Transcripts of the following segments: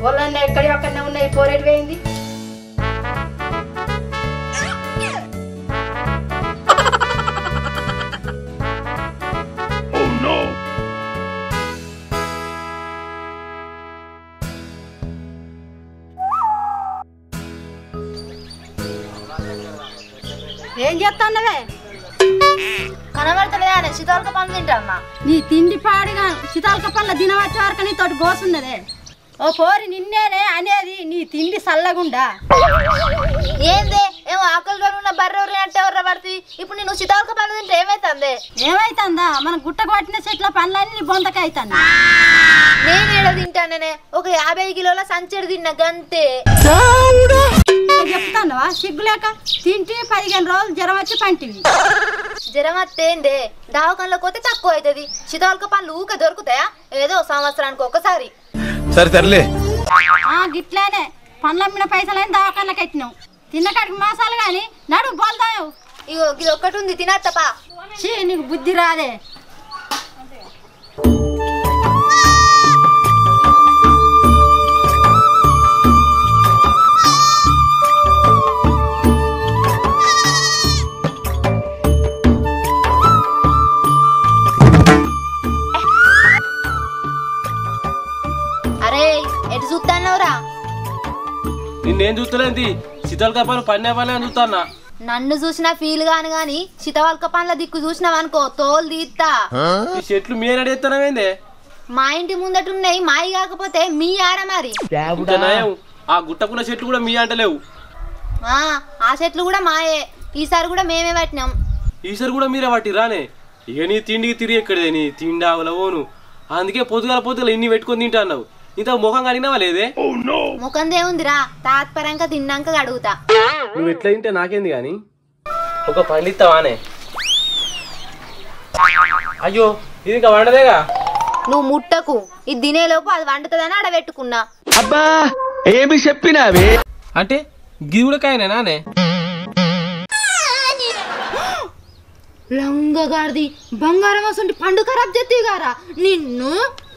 కోళ్ళన్నీ ఎక్కడి అక్కడనే ఉన్నాయి పోరేటి పోయింది ఏం చేస్తాన్నవే కనబడతలేదా శీతలక పండు తింటామా నీ తిండి పాడుగా శీతాలక పళ్ళ దినవచ్చే వరకు నీ తోటి గోసున్నదే ఓ పోరి నిన్నేనే అనేది నీ తిండి సల్లగుండా ఏందే ఏమో ఆకలితో ఉన్న బర్రె అంటే ఎవరు పడుతుంది ఇప్పుడు నేను శీతలక పండు తింటే ఏమైతుంది ఏమైతుందా మన గుట్టకు పట్టిన చెట్ల పనులన్నీ బొందక అవుతాను నేను ఏడ తింటాననే ఒక యాభై కిలోల సంచెడు తిన్న గంతే చెప్తానవా సిగ్గులేక తింటే పదిహేను రోజులు జ్వరం వచ్చి పంటివి జ్వరం వస్తేందే దవాఖానలో పోతే తక్కువ అవుతుంది శీతలక పండ్లు ఊక దొరుకుతాయా ఏదో సంవత్సరానికి ఒకసారి సరే సర్లే ఆ గిట్లానే పండ్లమ్మిన పైసలైన దవాఖానలకు ఎట్టినావు తిన్నకాడికి మాసాలు కానీ నడు బోల్దావు ఇగో ఇది ఒక్కటి ఉంది తినత్తపా చీ నీకు బుద్ధి రాదే అరే ఎటు చూస్తానవరా నిన్నేం చూస్తలేంది శీతల పని పన్నే పని అని చూస్తానా నన్ను చూసినా ఫీల్ గాను గాని శీతవల్క పండ్ల దిక్కు చూసినావనుకో తోలు తీస్తా ఈ చెట్లు మీరు అడిగేస్తానమేందే మా ఇంటి ముందటున్నాయి మాయి కాకపోతే మీ ఆడ మరి ఇంకా నయం ఆ గుట్టకున్న చెట్లు కూడా మీ అంటలేవు ఆ, ఆ చెట్లు కూడా మాయే ఈసారి కూడా మేమే పట్టినాం ఈసారి కూడా మీరే వాటి రానే ఇక నీ తిండికి తిరిగి ఎక్కడే నీ తిండి ఆవుల ఓను అందుకే పొద్దుగాల పొద్దుగాల ఇన్ని పెట్టుకొని తింటా అన్నావు ఇంత ముఖం కడిగినావా లేదే ముఖందే ఉందిరా తాత్పరంగా తిన్నాక అడుగుతా నువ్వు ఎట్లా తింటే నాకేంది కానీ ఒక పండిస్తావానే అయ్యో ఇది ఇంకా వండదేగా నువ్వు ముట్టకు ఇది తినేలోపు అది వండుతుందని ఆడబెట్టుకున్నా అబ్బా ఏమి చెప్పినావే అంటే గిది కూడా కాయనే నానే లంగగాడిది బంగారం అసలు పండు ఖరాబ్ చేస్తే గారా నిన్ను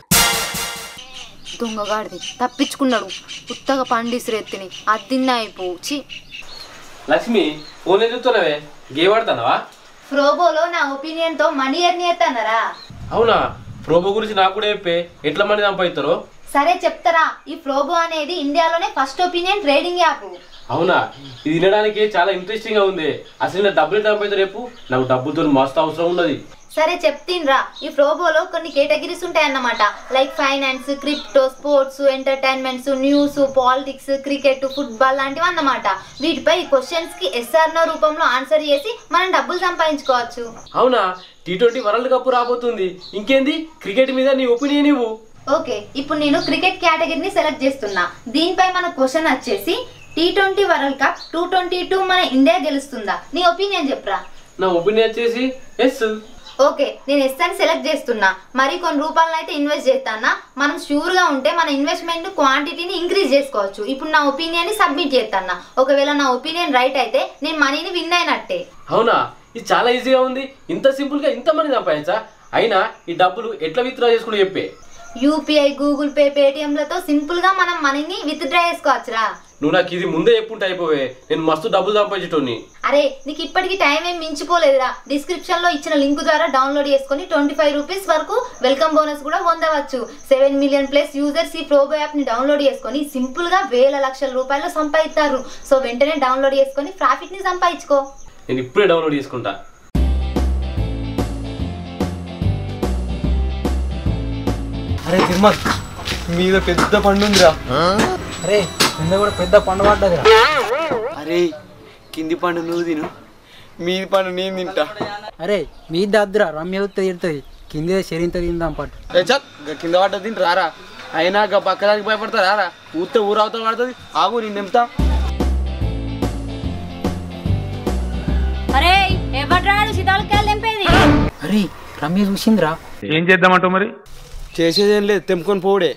దొంగగాడిది తప్పించుకున్నాడు ఉత్తగా పండిసిరెత్తిని అది తిన్నా అయిపోచి లక్ష్మి ఫోన్ చూస్తున్నావే గేమ్ ఆడుతున్నావా ఫ్రోబోలో నా ఒపీనియన్ తో మనీ ఎర్ని ఎత్తన్నారా అవునా ప్రోబో గురించి నాకు కూడా చెప్పే ఎట్లా మంది సంపాదిస్తారో సరే చెప్తారా ఈ ఫ్రోబో అనేది ఇండియాలోనే ఫస్ట్ ఒపీనియన్ ట్రేడింగ్ యాప్ అవునా ఇది వినడానికి చాలా ఇంట్రెస్టింగ్ గా ఉంది అసలు నా డబ్బులు ఎంత సంపాదిస్తారు రేపు నాకు డబ్బులతో మస్తు అవసరం ఉన్నది సరే చెప్తిన్రా ఈ ఫ్రోబోలో కొన్ని కేటగిరీస్ ఉంటాయన్నమాట like finance crypto sports entertainments news politics cricket football లాంటివి అన్నమాట వీటిపై క్వశ్చన్స్ కి ఎస్ఆర్ నో రూపంలో ఆన్సర్ చేసి మనం డబ్బులు సంపాదించుకోవచ్చు అవునా టీ ట్వంటీ వరల్డ్ కప్ రాబోతుంది ఇంకేంది క్రికెట్ మీద నీ ఒపీనియన్ ఇవ్వు ఓకే ఇప్పుడు నేను క్రికెట్ కేటగిరీని సెలెక్ట్ చేస్తున్నా దీనిపై మన క్వశ్చన్ వచ్చేసి T twenty world cup two twenty two మన ఇండియా గెలుస్తుందా నీ ఒపీనియన్ చెప్పరా నా ఒపీనియన్ వచ్చేసి ఎస్ ఓకే నేను ఎస్ అని సెలెక్ట్ చేస్తున్నా మరి కొన్ని రూపాయలను అయితే ఇన్వెస్ట్ చేస్తానా మనం షూర్ గా ఉంటే మన ఇన్వెస్ట్మెంట్ క్వాంటిటీని ఇంక్రీజ్ చేసుకోవచ్చు ఇప్పుడు నా ఒపీనియన్ ని సబ్మిట్ చేస్తానా ఒకవేళ నా ఒపీనియన్ రైట్ అయితే నేను మనీని విన్ అయినట్టే అవునా ఇది చాలా ఈజీగా ఉంది ఇంత సింపుల్ గా ఇంత మంది సంపాదించా అయినా ఈ డబ్బులు ఎట్లా విత్డ్రా చేసుకుని చెప్పే యూపీఐ గూగుల్ పే పేటిఎంలతో సింపుల్ గా మనం మనీని విత్డ్రా చేసుకోవచ్చురా నువ్వు నాకు ఇది ముందే చెప్పుంటే అయిపోవే నేను మస్తు డబ్బులు సంపాదించేటోని అరే నీకు ఇప్పటికి టైం ఏం మించిపోలేదురా డిస్క్రిప్షన్ లో ఇచ్చిన లింక్ ద్వారా డౌన్లోడ్ చేసుకొని ట్వంటీ ఫైవ్ రూపీస్ వరకు వెల్కమ్ బోనస్ కూడా పొందవచ్చు సెవెన్ మిలియన్ ప్లస్ యూజర్స్ ఈ ప్రోబో యాప్ ని డౌన్లోడ్ చేసుకొని సింపుల్ గా వేల లక్షల రూపాయలు సంపాదిస్తారు సో వెంటనే డౌన్లోడ్ చేసుకొని ప్రాఫిట్ ని సంపాదించుకో నేను ఇప్పుడే డౌన్లోడ్ చేసుకుంటా అరే తిరుమల్ మీద పెద్ద పండు ఉందిరా అరే కింద కూడా పెద్ద పండు పడ్డదిరా అరే కింది పండు నువ్వు తిను మీది పండు నేను తింటా అరే మీ దద్దురా రమ్య ఉత్త తిడుతుంది కిందే శరీంత తిందాం పట్టు ఏ చల్ గా కింద పడ్డ తింటు రారా అయినా గా పక్కదానికి భయపడతా రారా ఊతే ఊరవతల పడుతుంది ఆగు నేను నింపుతా అరే ఎవడ్రాడు శీతాలకాయలు తెంపేది అరే రమ్య చూసిందిరా ఏం చేద్దామంటావు మరి చేసేదేం లేదు తెంపుకొని పోడే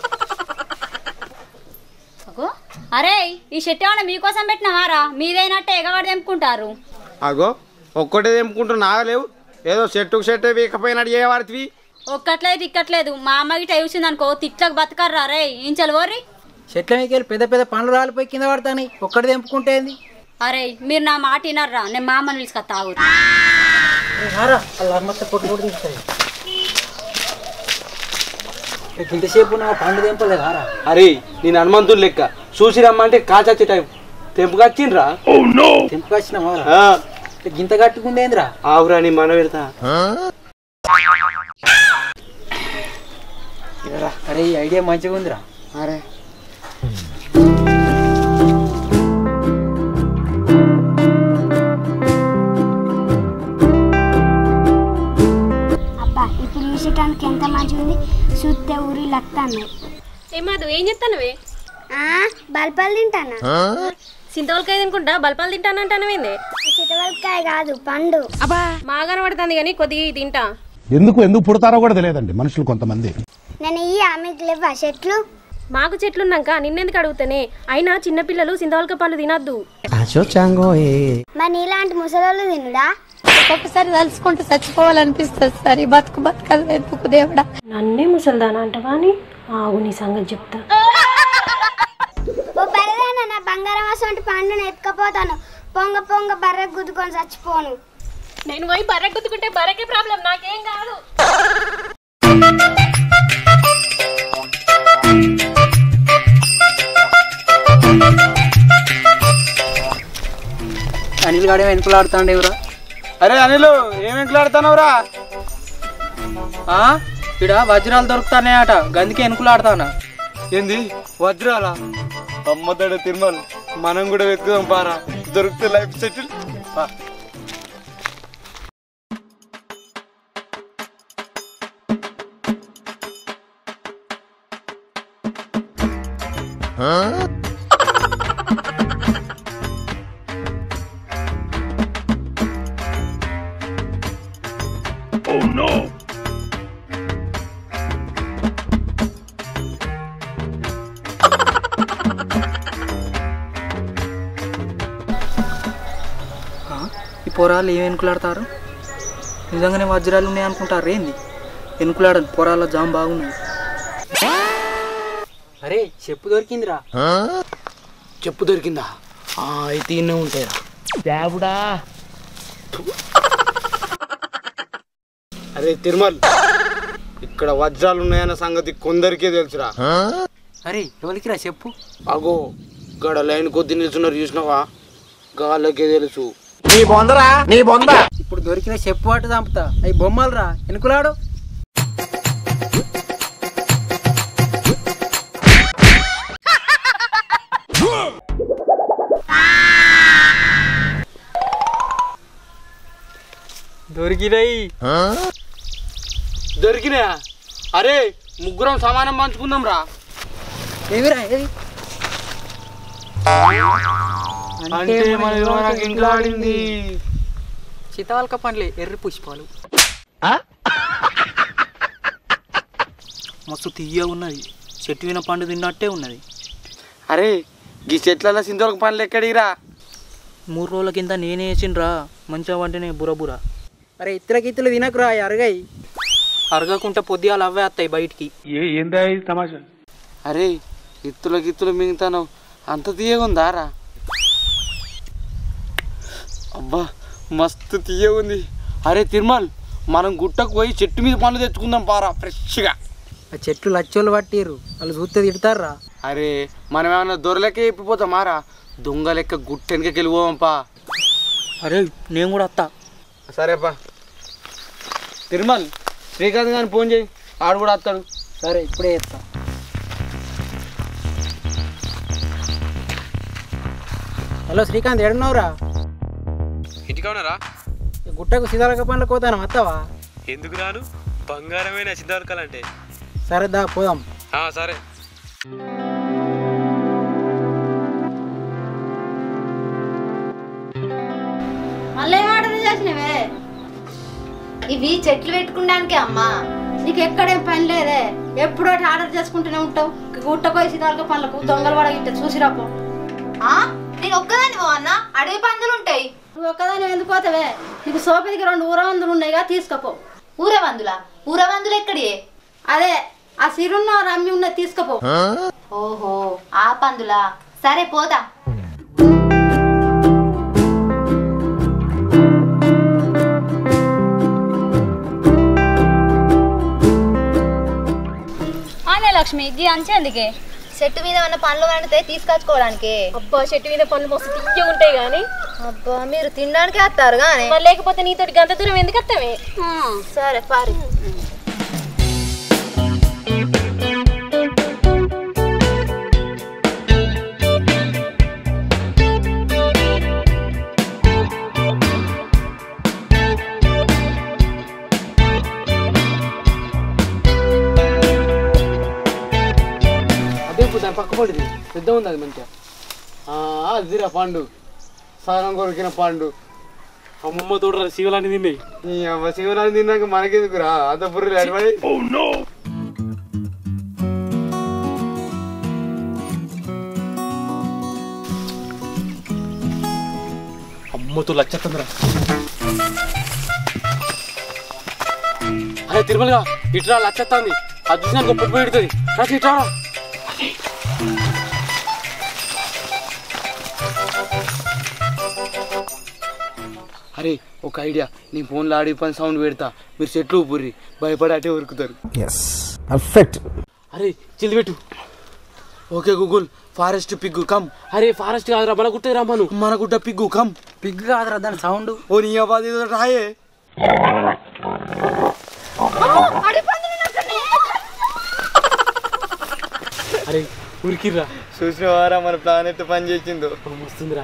అరే ఈ షెట్ ఏమన్నా మీకోసం పెట్టినవారా మీదైనట్టే ఎగవాడు తెంపుకుంటారు అగో ఒక్కటే తెంపుకుంటూ నాగలేవు ఏదో చెట్టుకు చెట్టు వీకపోయినట్టు చేయవాడివి ఒక్కట్లేదు ఇక్కట్లేదు మా అమ్మకి చూసింది అనుకో తిట్లకు బతకర్రా రే ఏం చలవరి చెట్ల మీదకి వెళ్ళి పెద్ద పెద్ద పండ్లు రాలిపోయి కింద పడతాయి ఒక్కటి తెంపుకుంటే ఏంది అరే మీరు నా మాట వినర్రా నేను మా అమ్మని పిలుచుకొస్తా తాగురు రారా వాళ్ళ అమ్మతో పొట్టు పొట్టు తీస్తుంది ఇంతసేపు నా పండు తెంపలేదు రా అరే నేను హనుమంతుడు లెక్క చూసి రమ్మంటే కాచచ్చే టైం తెంపుకొచ్చిండ్రా తెంపుకొచ్చినావా ఆ, గింత కట్టుకుందేంద్రా ఆవురా నీ మన పెడతా అరే ఈ ఐడియా మంచిగా ఉందిరా అరే అబ్బా ఇప్పుడు చూసేటానికి ఎంత మంచిగా ఉంది చూస్తే ఊరి లత్తాను ఏ మాధు ఏం చెప్తానవే బల్పాలు తింటానా సింతవలకాయ తినుకుంటా బల్పాలు తింటానంటానవేంది చితవలకాయ కాదు పండు మా కనబడుతుంది కానీ కొద్దిగా ఇది తింటా ఎందుకు ఎందుకు పుడతారో కూడా తెలియదండి మనుషులు కొంతమంది నేను ఈ ఆమెకు లేవా చెట్లు మాకు చెట్లున్నాక నిన్నెందుకు అడుగుతానే అయినా చిన్నపిల్లలు సింతవలక పళ్ళు తినద్దు మరి నీలాంటి ముసలోళ్ళు తినుడా ఒక్కొక్కసారి తలుచుకుంటూ చచ్చిపోవాలనిపిస్తుంది సార్ ఈ బతుకు బతకదు వెతుకు దేవుడా నన్నే ముసల్దానా అంటవా అని ఆగు నీ సంగతి చెప్తా ఓ బర్రెనా నా బంగారం అసలు పండును ఎత్తుకపోతాను పొంగ పొంగ బర్రె గుద్దుకొని చచ్చిపోను నేను పోయి బర్రె గుద్దుకుంటే బర్రెకే ప్రాబ్లం నాకేం కాదు అనిల్ గాడే వెనుకలు ఆడుతాండేవురా అరే అనిలు ఏం ఎంకలాడుతున్నావురా ఇక్కడ వజ్రాలు దొరుకుతానేయట గందుకే వెనుకలు ఆడతానా ఏంది వజ్రాలా అమ్మదడ తిరుమల మనం కూడా వెతుకుదాం పారా దొరికితే లైఫ్ సెటిల్ ఈ పొరాలు ఏం వెనుకలాడతారు నిజంగానే వజ్రాలు ఉన్నాయి అనుకుంటారు ఏంది వెనుకలాడని పొరాల జామ్ బాగున్నాయి అరే చెప్పు దొరికిందిరా చెప్పు దొరికిందా ఆ, అయితే ఇన్నే ఉంటాయిరా దేవుడా అరే తిరుమల్ ఇక్కడ వజ్రాలు ఉన్నాయన్న సంగతి కొందరికే తెలుసురా అరే ఎవరికిరా చెప్పు అగో గడ లైన్ కొద్ది నిల్చున్నారు చూసినావా గాళ్ళకే తెలుసు ఇప్పుడు దొరికిన చెప్పు అటు చంపుతా అవి బొమ్మలు రా వెనుకలాడు దొరికినాయి దొరికినాయా అరే ముగ్గురం సమానం పంచుకుందాం రా ఏమిరా ఏవి అంటే మన నాకు ఇంట్లో ఆడింది సీతావలక పండ్లే ఎర్రి పుష్పాలు మస్తు తీయ ఉన్నది చెట్టు విన పండు తిన్నట్టే ఉన్నది అరే ఈ చెట్ల సింధులకు పనులు ఎక్కడిరా మూడు రోజుల కింద నేనే వేసిండ్రా మంచిగా వంటనే బుర బుర అరే ఇతర గిత్తులు తినకురా అవి అరగాయి అరగకుంటే పొద్దుగాలు అవే వస్తాయి బయటికి అరే ఇత్తుల గిత్తులు మింగుతాను అంత తీయగుందా రా అబ్బా మస్తు తీయగుంది అరే తిరుమల్ మనం గుట్టకు పోయి చెట్టు మీద పనులు తెచ్చుకుందాం పారా ఫ్రెష్గా ఆ చెట్లు లచ్చోళ్ళు పట్టిర్రు వాళ్ళు చూస్తే తిడతారా అరే మనం ఏమన్నా దొరలకే ఎప్పిపోతాం మారా దొంగ లెక్క గుట్ట వెనకకి వెళ్ళిపోవంపా అరే నేను కూడా వస్తా సరేపా తిరుమల్ శ్రీకాంత్ గారిని ఫోన్ చేయి ఆడు కూడా వస్తాడు సరే ఇప్పుడే చేస్తా హలో శ్రీకాంత్ ఎడున్నావురా ఇంటికి ఉన్నారా గుట్టకు సీతాలక పండ్లకు పోతాను వస్తావా ఎందుకు రాను బంగారమైన సింధవలకాలంటే సరే దా పోదాం సరే మళ్ళీ ఏం ఆర్డర్ చేసినవే ఇవి చెట్లు పెట్టుకోవడానికే అమ్మా నీకు ఎక్కడేం పని లేదే ఎప్పుడో ఒకటి ఆర్డర్ చేసుకుంటూనే ఉంటావు గుట్టకోయి సీతాలక పనులకు దొంగలు పడగిట్ట చూసిరాపో ఆ నేను ఒక్కదాన్ని అన్న అడవి పందులు ఉంటాయి నువ్వు ఒక్కదాని ఎందుకు పోతావే నీకు సోపదికి రెండు ఊరవందులు ఉన్నాయిగా తీసుకపో ఊరవందుల ఊరవందులు ఎక్కడియే అదే ఆ సిరున్న రమ్మి ఉన్నది తీసుకపో ఓహో ఆ పందులా సరే పోతా ఆనే లక్ష్మి ఇది అంచే అందుకే చెట్టు మీద ఉన్న పండ్లు వండితే తీసుకొచ్చుకోవడానికి అబ్బా చెట్టు మీద పనులు మస్తు తీయ ఉంటాయి కానీ అబ్బా మీరు తినడానికి వస్తారు కానీ మరి లేకపోతే నీతోటి గంత దూరం ఎందుకు వస్తామే సరే పారి అదే దాని పక్క పడింది పెద్ద ఉంది అది మంచిగా ఆ, అదిరా పండు సగం కొరికిన పండు అమ్మమ్మ తోడు శివలాంటి తిన్నాయి ఈ అమ్మ శివరాని తిన్నాక మనకెందుకురా అంత పుర్రెలు అడబడి అమ్మతో లచ్చతంద్ర అరే తిరుమలగా ఇట్రా లచ్చత్తాంది అది చూసినా గొప్ప పోయి ఇడుతుంది నాకు ఇట్రా అరే ఒక ఐడియా నీ ఫోన్లో ఆడి పని సౌండ్ పెడతా మీరు చెట్లు ఊపుర్రి భయపడి అటే ఉరుకుతారు పర్ఫెక్ట్ అరే చిల్లి పెట్టు okay Google forest pig come అరే ఫారెస్ట్ కాదురా మన గుట్టే రమ్మను మన గుడ్డ పిగ్గు కమ్ పిగ్ కాదురా దాని సౌండ్ ఓ నీ అబ్బాది రాయే అరే ఉరికిర్రా చూసిన వారా మన ప్లాన్ అయితే పని చేసిందో వస్తుందిరా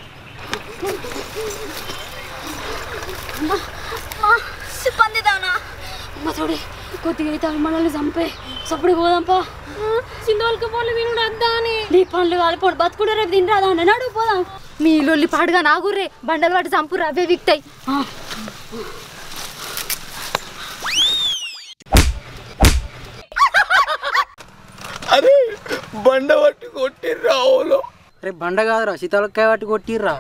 పందిదానా అమ్మ చూడే కొద్దిగా అయితే అవి మనల్ని చంపే సప్పుడు పోదాంపా సింధువులకి పనులు వినుడు వద్దా అని నీ పనులు కాలిపోడు బతుకుడు రేపు తిని రాదా అని నడు పోదాం మీ లొల్లి పాడుగా నాగుర్రే బండలు వాటి చంపురు అవే విక్తాయి అరే బండ పట్టి కొట్టి రావులో రే బండ కాదురా శీతలకాయ పట్టి కొట్టిర్రా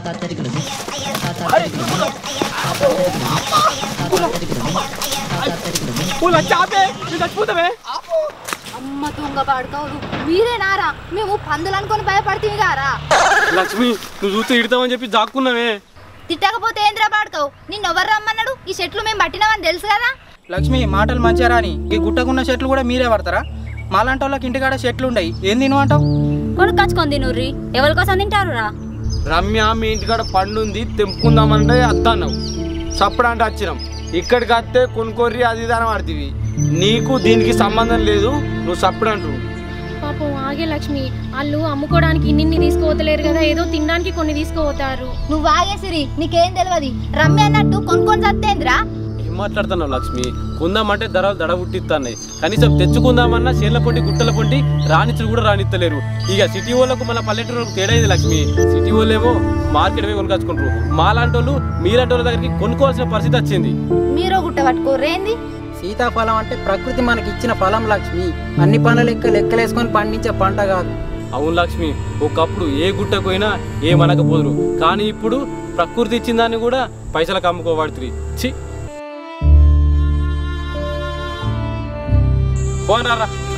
అమ్మ తుంగ పాడుకోవు మీరే నారా మేము పందులు అనుకొని భయపడుతుంది కారా లక్ష్మి నువ్వు చూస్తే ఇడతావని చెప్పి జాక్కున్నావే తిట్టకపోతే ఏంద్రా పాడుకోవు నిన్ను ఎవరు రమ్మన్నాడు ఈ చెట్లు మేము పట్టినామని తెలుసు కదా లక్ష్మి మాటలు మంచిగా రాని ఈ గుట్టకున్న చెట్లు కూడా మీరే పడతారా మాలాంటి వాళ్ళకి ఇంటికాడ చెట్లు ఉండయి ఏం తినమంటావు కొనుక్కొచ్చుకొని తినుర్రి ఎవరి కోసం తింటారు రా రమ్య మీ ఇంటికాడ పండు ఉంది తెంపుకుందామంటే అత్తన్నావు సప్పుడు అంటే వచ్చినాం ఇక్కడికి వస్తే కొనుక్కోర్రి అది ఇది అని పడుతుంది నీకు దీనికి సంబంధం లేదు నువ్వు సప్పుడు అంటున్నావు పాపం ఆగే లక్ష్మి వాళ్ళు అమ్ముకోవడానికి ఇన్ని తీసుకోవతలేరు కదా ఏదో తినడానికి కొన్ని తీసుకోపోతారు నువ్వు ఆగేసిరి నీకేం తెలియదు రమ్య అన్నట్టు కొనుక్కొని చత్తేంద్రా ఏం మాట్లాడుతున్నావు లక్ష్మి కొందామంటే ధరలు దడ పుట్టిస్తున్నాయి కనీసం తెచ్చుకుందామన్నా చేళ్ల పొంటి గుట్టల పొంటి రాణించులు కూడా రానిత్తలేరు ఇక సిటీ వాళ్ళకు మన పల్లెటూరులకు తేడా ఇది లక్ష్మి సిటీ వాళ్ళేమో మార్కెట్ పోయి కొనుకొచ్చుకుంటారు మాలాంటి వాళ్ళు మీలాంటి వాళ్ళ దగ్గరికి కొనుక్కోవాల్సిన పరిస్థితి వచ్చింది మీరు గుట్ట పట్టుకోరేంది సీతాఫలం అంటే ప్రకృతి మనకి ఇచ్చిన ఫలం లక్ష్మి అన్ని పనుల లెక్క లెక్కలేసుకొని పండించే పంట కాదు అవును లక్ష్మి ఒకప్పుడు ఏ గుట్టకు పోయినా ఏ మనకపోదురు కానీ ఇప్పుడు ప్రకృతి ఇచ్చిన దాన్ని కూడా పైసలకు అమ్ముకోబడుతుంది చి పోనారా